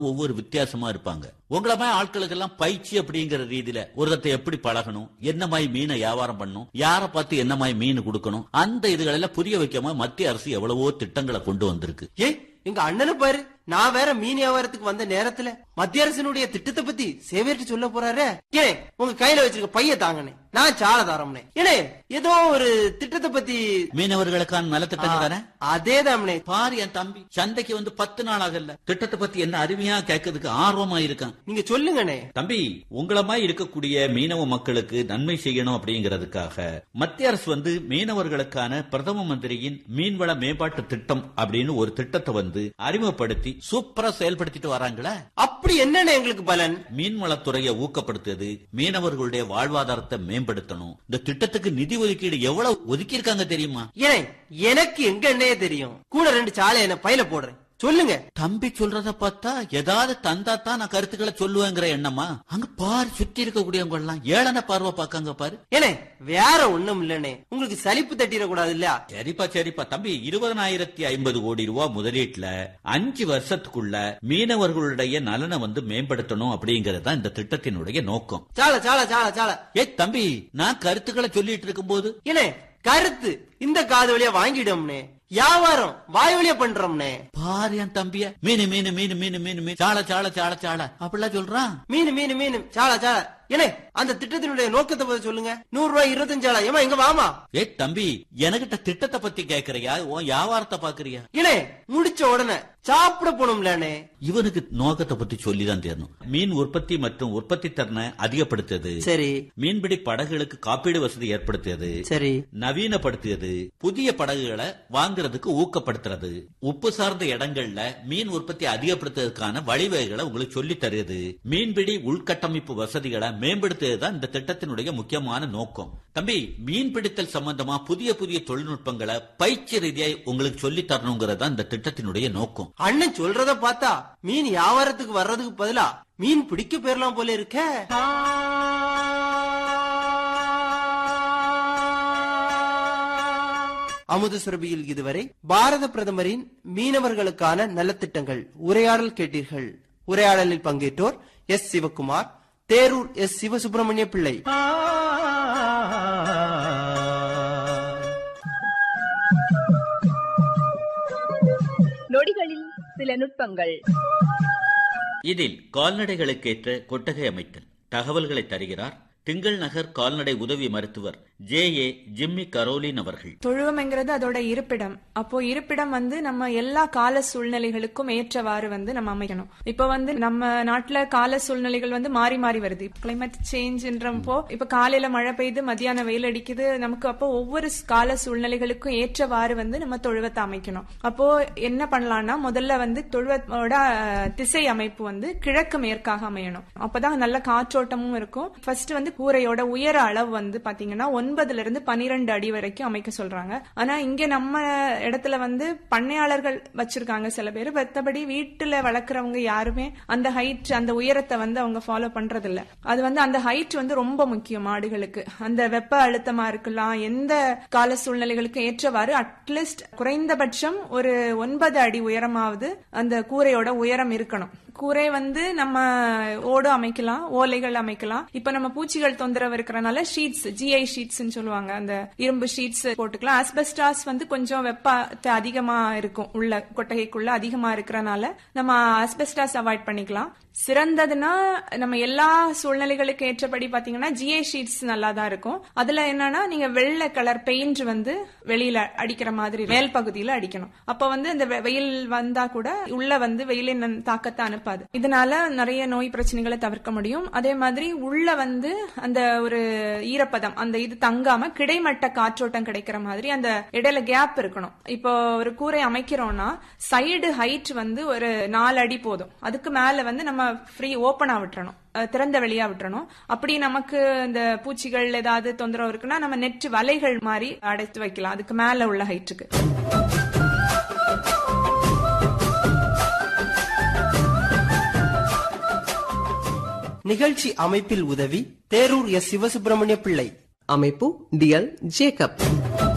ஒவ்வொரு வித்தியாசமா இருப்பாங்க உங்கள மாதிரி ஆட்களுக்கு எல்லாம் பயிற்சி அப்படிங்கிற ரீதியில ஒருத்தத்தை எப்படி பழகணும் என்ன மாதிரி மீனை வியாபாரம் பண்ணணும் யாரை பார்த்து என்ன மாதிரி மீன் கொடுக்கணும் அந்த இதுகளெல்லாம் புரிய வைக்காம மத்திய அரசு எவ்வளவோ திட்டங்களை கொண்டு வந்திருக்கு ஏய் எங்க அண்ணனு பாரு நான் வேற மீன் வியாபாரத்துக்கு வந்த நேரத்துல மத்திய அரசினுடைய திட்டத்தை பத்தி சேவையிட்டு சொல்ல போறாரு ஏனே உங்க கையில வச்சிருக்க பைய தாங்கனே நான் சால தாரம்னே ஏனே ஏதோ ஒரு திட்டத்தை பத்தி மீனவர்களுக்கான நலத்திட்டங்கள் தானே அதேதாம்னே பாரு என் தம்பி சந்தைக்கு வந்து பத்து நாள் ஆகல திட்டத்தை பத்தி என்ன அருமையா கேட்கறதுக்கு ஆர்வமா இருக்கான் நீங்க சொல்லுங்கண்ணே தம்பி உங்கள மாதிரி இருக்கக்கூடிய மீனவ மக்களுக்கு நன்மை செய்யணும் அப்படிங்கறதுக்காக மத்திய அரசு வந்து மீனவர்களுக்கான பிரதம மந்திரியின் மீன்வள மேம்பாட்டு திட்டம் அப்படின்னு ஒரு திட்டத்தை வந்து அறிமுகப்படுத்தி சூப்பரா செயல்படுத்திட்டு வராங்களே அப்படி என்னண்ணே எங்களுக்கு பலன் மீன்வளத்துறையை ஊக்கப்படுத்துறது மீனவர்களுடைய வாழ்வாதாரத்தை மேம்படுத்தணும் இந்த திட்டத்துக்கு நிதி ஒதுக்கீடு எவ்வளவு ஒதுக்கி இருக்காங்க தெரியுமா ஏனே எனக்கு எங்க அண்ணையே தெரியும் கூட ரெண்டு சாலை என்ன பையில போடுறேன் சொல்லுங்க தம்பி சொல்றத பார்த்தா ஏதாவது தந்தா தான் நான் கருத்துக்களை சொல்லுவேங்கிற எண்ணமா அங்க பாரு சுத்தி இருக்கக்கூடியவங்க எல்லாம் ஏளன பார்வை பார்க்காங்க பாரு ஏனே வேற ஒண்ணும் இல்லனே உங்களுக்கு சலிப்பு தட்டிடக்கூடாது இல்ல சரிப்பா சரிப்பா தம்பி இருபதனாயிரத்தி ஐம்பது கோடி ரூபாய் முதலீட்டுல அஞ்சு வருஷத்துக்குள்ள மீனவர்களுடைய நலனை வந்து மேம்படுத்தணும் அப்படிங்கறது தான் இந்த திட்டத்தினுடைய நோக்கம் சால சால சால சால ஏ தம்பி நான் கருத்துக்களை சொல்லிட்டு இருக்கும்போது ஏனே கருத்து இந்த காது வழியா வாங்கிடும்னே வியாபாரம் வாய் வழியா பண்றோம்னே பாரு என் தம்பிய மீன் மீன் மீன் மீன் மீன் மீன் சால சால சால சால அப்படிலாம் சொல்றான் மீன் மீன் மீன் சால சால ஏனே அந்த திட்டத்தினுடைய நோக்கத்தை பத்தி சொல்லுங்க நூறு ரூபாய் இருபத்தஞ்சாளா ஏமா இங்க வாமா ஏ தம்பி எனக்கிட்ட திட்டத்தை பத்தி கேக்குறியா உன் வியாபாரத்தை பாக்குறியா ஏனே முடிச்ச உடனே சாப்பிட போனோம்லனே இவனுக்கு நோக்கத்தை பத்தி சொல்லிதான் தெரியணும் மீன் உற்பத்தி மற்றும் உற்பத்தி திறனை அதிகப்படுத்துறது சரி மீன்பிடி படகுகளுக்கு காப்பீடு வசதி ஏற்படுத்தியது சரி நவீனப்படுத்தியது புதிய படகுகளை வாங்குறதுக்கு ஊக்கப்படுத்துறது உப்பு சார்ந்த இடங்கள்ல மீன் உற்பத்தி அதிகப்படுத்துறதுக்கான வழிவகைகளை உங்களுக்கு சொல்லி தருது மீன்பிடி உள்கட்டமைப்பு வசதிகளை மேம்படுத்துவதுதான் இந்த திட்டத்தினுடைய முக்கியமான நோக்கம் தம்பி மீன் பிடித்தல் சம்பந்தமா புதிய புதிய தொழில்நுட்பங்களை பயிற்சி ரீதியா உங்களுக்கு சொல்லி தரணுங்கிறது இந்த திட்டத்தினுடைய நோக்கம் அண்ணன் சொல்றத பார்த்தா மீன் வியாபாரத்துக்கு வர்றதுக்கு பதிலா மீன் பிடிக்க போயிரலாம் போல இருக்க அமுத சுரபியில் இதுவரை பாரத பிரதமரின் மீனவர்களுக்கான நலத்திட்டங்கள் உரையாடல் கேட்டீர்கள் உரையாடலில் பங்கேற்றோர் எஸ் சிவகுமார் தேரூர் எஸ் சிவசுப்பிரமணிய பிள்ளை நொடிகளில் சில நுட்பங்கள் இதில் கால்நடைகளுக்கேற்ற கொட்டகை அமைத்தல் தகவல்களை தருகிறார் திங்கள் நகர் கால்நடை உதவி மருத்துவர் ஜே ஏ ஜிம்மி கரோலின் அவர்கள் தொழுவம்ங்கிறது அதோட இருப்பிடம் அப்போ இருப்பிடம் வந்து நம்ம எல்லா கால சூழ்நிலைகளுக்கும் ஏற்றவாறு வந்து நம்ம அமைக்கணும் இப்போ வந்து நம்ம நாட்டுல கால சூழ்நிலைகள் வந்து மாறி மாறி வருது கிளைமேட் சேஞ்ச்ன்றப்போ இப்ப காலையில மழை பெய்யுது மத்தியானம் வெயில் அடிக்குது நமக்கு அப்போ ஒவ்வொரு கால சூழ்நிலைகளுக்கும் ஏற்றவாறு வந்து நம்ம தொழுவத்தை அமைக்கணும் அப்போ என்ன பண்ணலாம்னா முதல்ல வந்து தொழுவத்தோட அஹ், திசை அமைப்பு வந்து கிழக்கு மேற்காக அமையணும் அப்பதான் நல்ல காற்றோட்டமும் இருக்கும் ஃபர்ஸ்ட் வந்து கூரையோட உயர அளவு வந்து பாத்தீங்கன்னா ஒன்பதுல இருந்து பனிரெண்டு அடி வரைக்கும் அமைக்க சொல்றாங்க ஆனா இங்க நம்ம இடத்துல வந்து பண்ணையாளர்கள் வச்சிருக்காங்க சில பேர் மத்தபடி வீட்டுல வளர்க்குறவங்க யாருமே அந்த ஹைட் அந்த உயரத்தை வந்து அவங்க ஃபாலோ பண்றது இல்ல அது வந்து அந்த ஹைட் வந்து ரொம்ப முக்கியம் மாடுகளுக்கு அந்த வெப்ப அழுத்தமா இருக்கலாம் எந்த கால சூழ்நிலைகளுக்கு ஏற்றவாறு அட்லீஸ்ட் குறைந்தபட்சம் ஒரு ஒன்பது அடி உயரமாவது அந்த கூரையோட உயரம் இருக்கணும் கூரை வந்து நம்ம ஓடு அமைக்கலாம் ஓலைகள் அமைக்கலாம் இப்ப நம்ம பூச்சிகள் தொந்தரவு இருக்கிறனால ஷீட்ஸ் ஜிஐ ஷீட்ஸ் சொல்லுவாங்க அந்த இரும்பு ஷீட்ஸ் போட்டுக்கலாம் ஆஸ்பெஸ்டாஸ் வந்து கொஞ்சம் வெப்பத்தை அதிகமா இருக்கும் உள்ள கொட்டகைக்குள்ள அதிகமா இருக்கிறனால நம்ம ஆஸ்பெஸ்டாஸ் அவாய்ட் பண்ணிக்கலாம் சிறந்ததுன்னா நம்ம எல்லா சூழ்நிலைகளுக்கு ஏற்றபடி பாத்தீங்கன்னா ஜிஏ ஷீட்ஸ் நல்லா தான் இருக்கும் அதுல என்னன்னா நீங்க வெள்ளை கலர் பெயிண்ட் வந்து வெளியில அடிக்கிற மாதிரி மேல் பகுதியில அடிக்கணும் அப்ப வந்து அந்த வெ- வெயில் வந்தா கூட உள்ள வந்து வெயிலின் நன்- தாக்கத்தை அனுப்பாது இதனால நிறைய நோய் பிரச்சனைகளை தவிர்க்க முடியும் அதே மாதிரி உள்ள வந்து அந்த ஒரு ஈரப்பதம் அந்த இது தங்காம கிடைமட்ட காற்றோட்டம் கிடைக்கிற மாதிரி அந்த இடையில கேப் இருக்கணும் இப்போ ஒரு கூரை அமைக்கிறோம்னா சைடு ஹைட் வந்து ஒரு நாலு அடி போதும் அதுக்கு மேல வந்து நம்ம ஃப்ரீ ஓப்பனா விட்டுறணும் அஹ் திறந்த வெளியா விட்டுறணும் அப்படி நமக்கு இந்த பூச்சிகள் ஏதாவது தொந்தரவு இருக்குன்னா நம்ம நெட் வலைகள் மாதிரி அடைத்து வைக்கலாம் அதுக்கு மேல உள்ள ஹைட்டுக்கு நிகழ்ச்சி அமைப்பில் உதவி தேரூர் எஸ் சிவசுப்பிரமணிய பிள்ளை அமைப்பு டிஎல் ஜேக்கப்